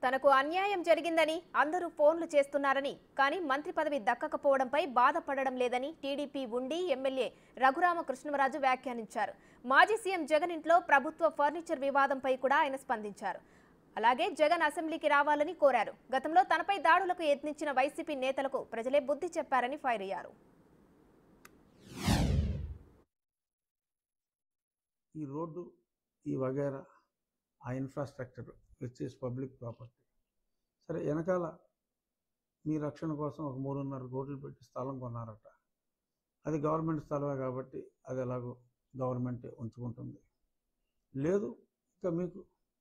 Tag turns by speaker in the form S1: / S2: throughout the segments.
S1: తనకు అన్యాయం జరిగిందని అందరూ ఫోన్లు చేస్తున్నారని కానీ మంత్రి పదవి దక్కకపోవడంపై బాధపడడం లేదని టీడీపీ ఉండి ఎమ్మెల్యే రఘురామ కృష్ణమరాజు వ్యాఖ్యానించారు మాజీ సీఎం జగన్ ఇంట్లో ప్రభుత్వ ఫర్నిచర్ వివాదంపై కూడా ఆయన స్పందించారు అలాగే జగన్ అసెంబ్లీకి రావాలని కోరారు గతంలో తనపై దాడులకు యత్నించిన వైసీపీ నేతలకు ప్రజలే బుద్ధి చెప్పారని ఫైర్ అయ్యారు
S2: ఈ రోడ్డు ఈ వగేరా ఆ infrastructure which is public property సరే వెనకాల మీ రక్షణ కోసం ఒక మూడున్నర కోట్లు పెట్టి స్థలం కొన్నారట అది గవర్నమెంట్ స్థలమే కాబట్టి అది ఎలాగో గవర్నమెంటే ఉంచుకుంటుంది లేదు ఇంకా మీకు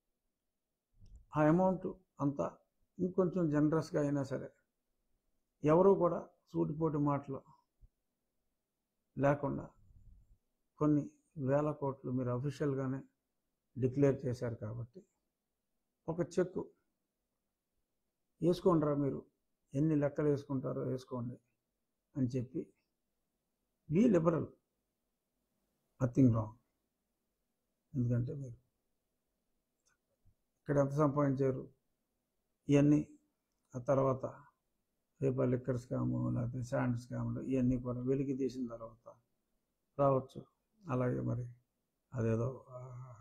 S2: ఆ అమౌంట్ అంతా ఇంకొంచెం జనరస్గా అయినా సరే ఎవరు కూడా సూటిపోటి మాటలు లేకుండా కొన్ని వేల కోట్లు మీరు అఫీషియల్గానే డిక్లేర్ చేశారు కాబట్టి ఒక చెక్ వేసుకోండిరా మీరు ఎన్ని లెక్కలు వేసుకుంటారో వేసుకోండి అని చెప్పి బీ లిబరల్ నథింగ్ రాంగ్ ఎందుకంటే మీరు ఇక్కడ ఎంత సంపాదించారు ఇవన్నీ ఆ తర్వాత రేపు లిక్కర్ స్కాము లేకపోతే శాండ్ స్కాములు ఇవన్నీ కూడా వెలికి తీసిన తర్వాత రావచ్చు అలాగే మరి అదేదో ఆ,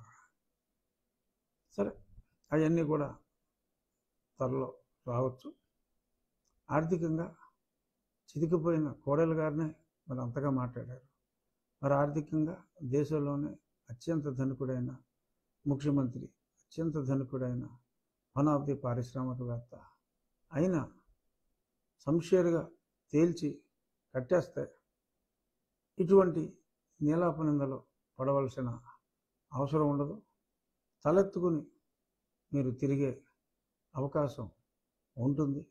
S2: సరే అవన్నీ కూడా త్వరలో రావచ్చు ఆర్థికంగా చితికిపోయిన కోడలు గారినే మరి అంతగా మాట్లాడారు మరి ఆర్థికంగా దేశంలోనే అత్యంత ధనికుడైన ముఖ్యమంత్రి అత్యంత ధనికుడైన వన్ ఆఫ్ ది పారిశ్రామికవేత్త అయినా సంషేరుగా తేల్చి కట్టేస్తే ఇటువంటి నీలాపనిందలో పడవలసిన అవసరం ఉండదు తలెత్తుకుని మీరు తిరిగే అవకాశం ఉంటుంది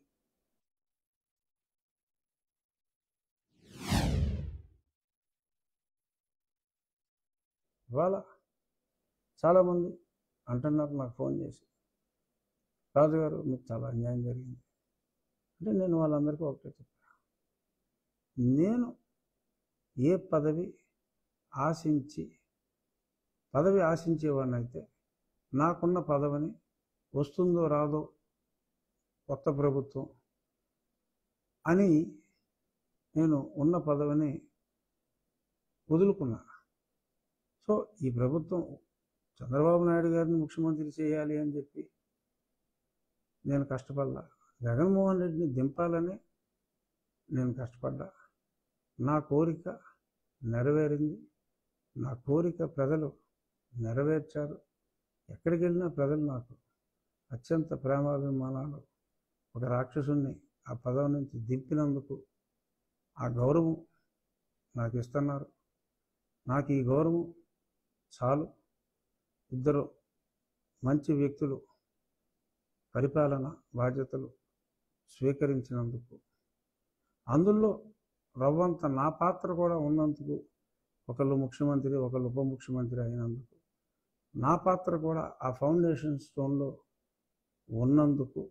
S2: ఇవాళ చాలామంది అంటున్నారు నాకు ఫోన్ చేసి రాజుగారు మీకు చాలా అన్యాయం జరిగింది అంటే నేను వాళ్ళందరికీ ఒకటే చెప్పాను నేను ఏ పదవి ఆశించి పదవి ఆశించేవాడిని అయితే నాకున్న పదవిని వస్తుందో రాదో కొత్త ప్రభుత్వం అని నేను ఉన్న పదవిని వదులుకున్నా సో ఈ ప్రభుత్వం చంద్రబాబు నాయుడు గారిని ముఖ్యమంత్రి చేయాలి అని చెప్పి నేను కష్టపడ్డా జగన్మోహన్ రెడ్డిని దింపాలని నేను కష్టపడ్డా నా కోరిక నెరవేరింది నా కోరిక ప్రజలు నెరవేర్చారు ఎక్కడికి వెళ్ళినా ప్రజలు నాకు అత్యంత ప్రేమాభిమానాలు ఒక రాక్షసుని ఆ పదవి నుంచి దింపినందుకు ఆ గౌరవం నాకు ఇస్తున్నారు నాకు ఈ గౌరవం చాలు ఇద్దరు మంచి వ్యక్తులు పరిపాలన బాధ్యతలు స్వీకరించినందుకు అందులో రవ్వంత నా పాత్ర కూడా ఉన్నందుకు ఒకళ్ళు ముఖ్యమంత్రి ఒకళ్ళు ఉప ముఖ్యమంత్రి అయినందుకు నా పాత్ర కూడా ఆ ఫౌండేషన్ స్టోన్లో ఉన్నందుకు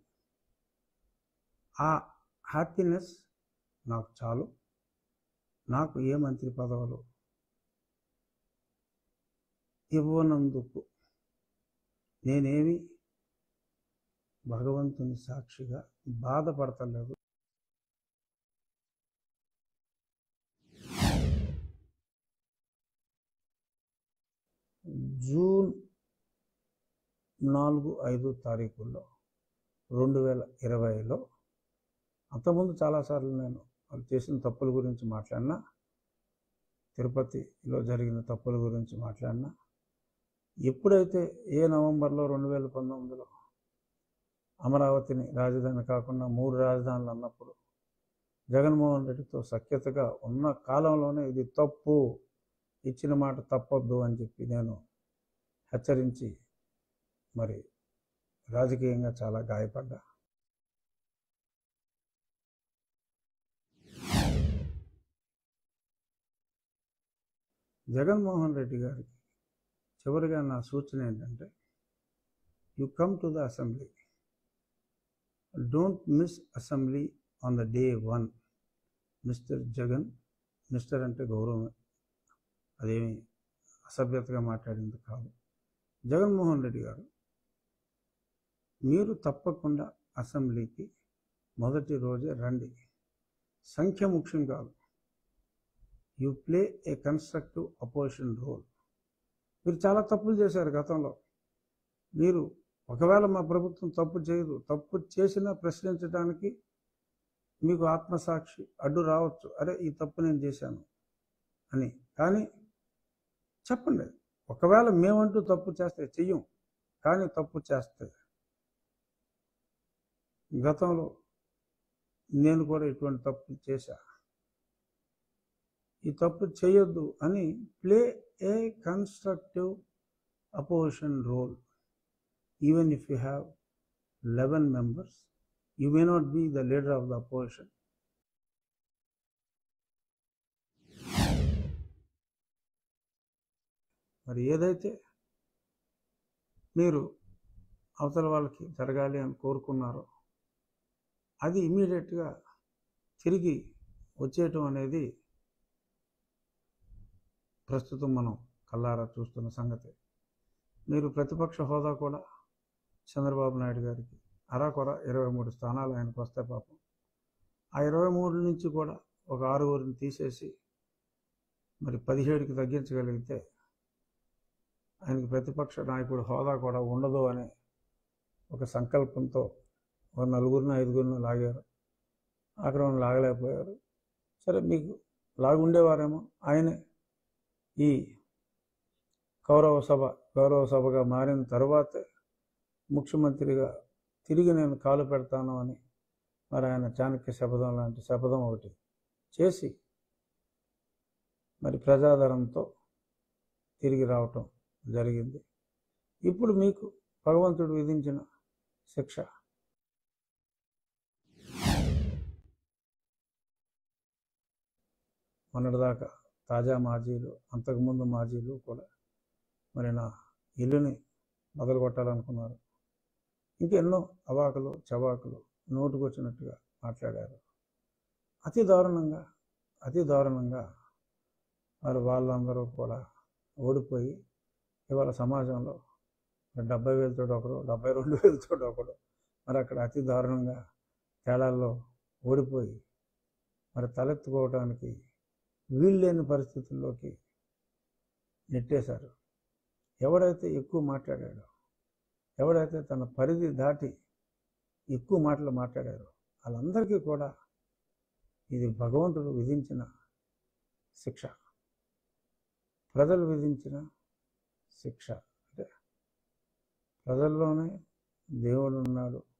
S2: ఆ హ్యాపీనెస్ నాకు చాలు నాకు ఏ మంత్రి పదవులు ఇవ్వనందుకు నేనేమి భగవంతుని సాక్షిగా బాధపడతలేదు జూన్ నాలుగు ఐదు తారీఖుల్లో రెండు వేల ఇరవైలో అంతకుముందు చాలాసార్లు నేను వాళ్ళు చేసిన తప్పుల గురించి మాట్లాడినా తిరుపతిలో జరిగిన తప్పుల గురించి మాట్లాడినా ఎప్పుడైతే ఏ నవంబర్లో రెండు వేల పంతొమ్మిదిలో అమరావతిని రాజధాని కాకుండా మూడు రాజధానులు అన్నప్పుడు జగన్మోహన్ రెడ్డితో సఖ్యతగా ఉన్న కాలంలోనే ఇది తప్పు ఇచ్చిన మాట తప్పొద్దు అని చెప్పి నేను హెచ్చరించి మరి రాజకీయంగా చాలా గాయపడ్డా జగన్మోహన్ రెడ్డి గారికి చివరిగా నా సూచన ఏంటంటే you come to the assembly don't miss assembly on the day one mister Jagan mister అంటే గౌరవమే అదేమి అసభ్యతగా మాట్లాడింది కాదు జగన్మోహన్ రెడ్డి గారు మీరు తప్పకుండా అసెంబ్లీకి మొదటి రోజే రండి సంఖ్య ముఖ్యం కాదు you play a constructive opposition role మీరు చాలా తప్పులు చేశారు గతంలో మీరు ఒకవేళ మా ప్రభుత్వం తప్పు చేయదు తప్పు చేసినా ప్రశ్నించడానికి మీకు ఆత్మసాక్షి అడ్డు రావచ్చు అరే ఈ తప్పు నేను చేశాను అని కానీ చెప్పండి ఒకవేళ మేమంటూ తప్పు చేస్తే చెయ్యం కానీ తప్పు చేస్తే గతంలో నేను కూడా ఇటువంటి తప్పు చేశా ఈ తప్పు చేయొద్దు అని play a constructive opposition role even if you have eleven members you may not be the leader of the opposition మరి ఏదైతే మీరు అవతల వాళ్ళకి జరగాలి అని కోరుకున్నారో అది ఇమీడియట్గా తిరిగి వచ్చేయటం అనేది ప్రస్తుతం మనం కల్లారా చూస్తున్న సంగతి మీరు ప్రతిపక్ష హోదా కూడా చంద్రబాబు నాయుడు గారికి అరాకొర ఇరవై మూడు స్థానాలు ఆయనకు వస్తే పాపం ఆ ఇరవై మూడు నుంచి కూడా ఒక ఆరుగురిని తీసేసి మరి పదిహేడుకి తగ్గించగలిగితే ఆయనకి ప్రతిపక్ష నాయకుడు హోదా కూడా ఉండదు అనే ఒక సంకల్పంతో ఒక నలుగురిని ఐదుగురిని లాగారు ఆక్రమణ లాగలేకపోయారు సరే మీకు లాగుండేవారేమో ఆయనే ఈ కౌరవ సభ గౌరవ సభగా మారిన తర్వాతే ముఖ్యమంత్రిగా తిరిగి నేను కాలు పెడతాను అని మరి ఆయన చాణక్య శపథం లాంటి శపథం ఒకటి చేసి మరి ప్రజాదరంతో తిరిగి రావటం జరిగింది ఇప్పుడు మీకు భగవంతుడు విధించిన శిక్ష మొన్నటిదాకా తాజా మాజీలు అంతకుముందు మాజీలు కూడా మరి నా ఇల్లుని మొదలు కొట్టాలనుకున్నారు ఇంకెన్నో అవాకులు చవాకులు నోటుకొచ్చినట్టుగా మాట్లాడారు అతి దారుణంగా అతి దారుణంగా మరి వాళ్ళందరూ కూడా ఓడిపోయి ఇవాళ సమాజంలో మరి డెబ్బై వేలతో ఒకడు డెబ్బై రెండు వేలతో ఒకడు మరి అక్కడ అతి దారుణంగా తేడాల్లో ఓడిపోయి మరి తలెత్తుకోవడానికి వీల్లేని పరిస్థితుల్లోకి నెట్టేశారు ఎవడైతే ఎక్కువ మాట్లాడాడో ఎవడైతే తన పరిధి దాటి ఎక్కువ మాటలు మాట్లాడారో వాళ్ళందరికీ కూడా ఇది భగవంతుడు విధించిన శిక్ష ప్రజలు విధించిన శిక్ష అంటే ప్రజల్లోనే దేవుడు ఉన్నాడు